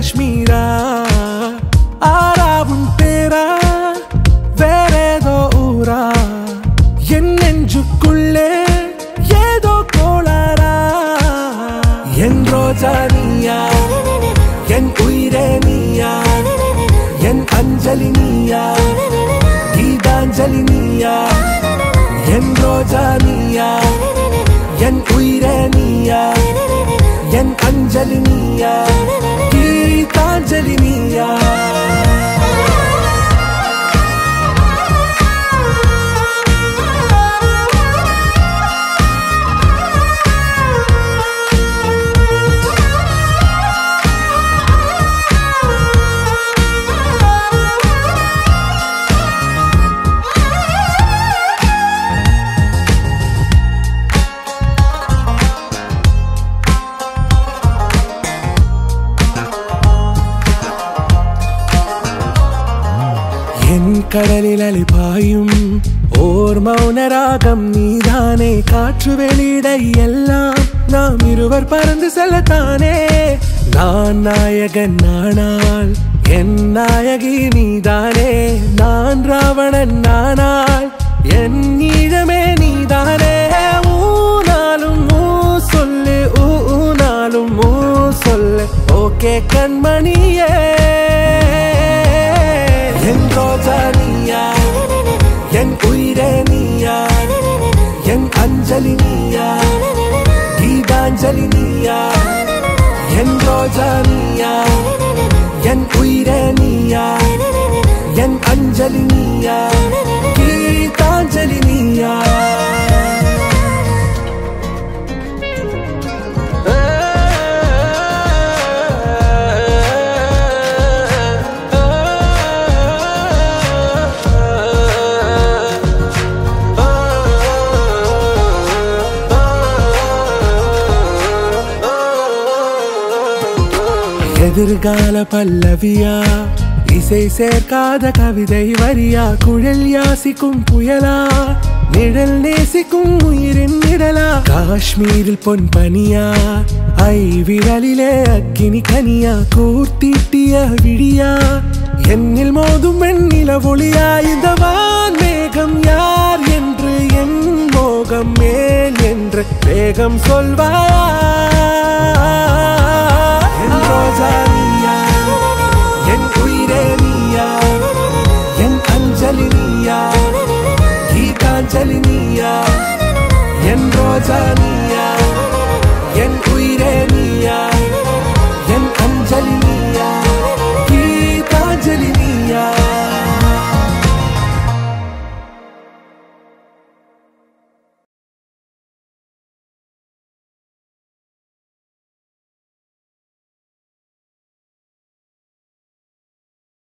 காஷ்மீரா ஆறாவும் பேரா வேறேதோ ஊரா என் நெஞ்சுக்குள்ளே ஏதோ கோளாரா என் ரோஜா நீயா என் உயிரே நீயா என் அஞ்சலி நீயா கீதாஞ்சலி நீயா என் ரோஜா நீயா என் உயிரே நீயா என் அஞ்சலி நீயா கீதாஞ்சலி நீயா என் கடலில் அலிபாயும் ஓர் மௌன ராகம் நீதானே காற்று வெளியிட எல்லாம் நாம் இருவர் பறந்து செல்லத்தானே நான் நாயகன் நானால் என் நாயகி நீதானே நான் ராவணன் நானால் என் ஈழமே நீதானே ஊனாலும் ஊ சொல்லு ஊ ஊனாலும் ஊ சொல்லு ஓகே கண்மணியே என் ரோஜா நீயா என் உயிரே நீயா என் அஞ்சலி நீயா கீதாஞ்சலி நீயா என் ரோஜா நீயா என் உயிரே நீயா என் அஞ்சலி நீயா கீதாஞ்சலி நீயா எதிர்கால பல்லவியா இசை சேர்க்காத கவிதை வரியா குழல் யாசிக்கும் புயலா நிழல் நேசிக்கும் உயிரின் நிழலா காஷ்மீரில் பொன் பனியா ஐ விரலிலே அக்கினி கனியா கூர்த்திட்டிய விழியா என்னில் மோதும் வெண்ணில ஒளியா இந்த வான் மேகம் யார் என்று என் மோகம் மேல் என்று வேகம் சொல்வாயா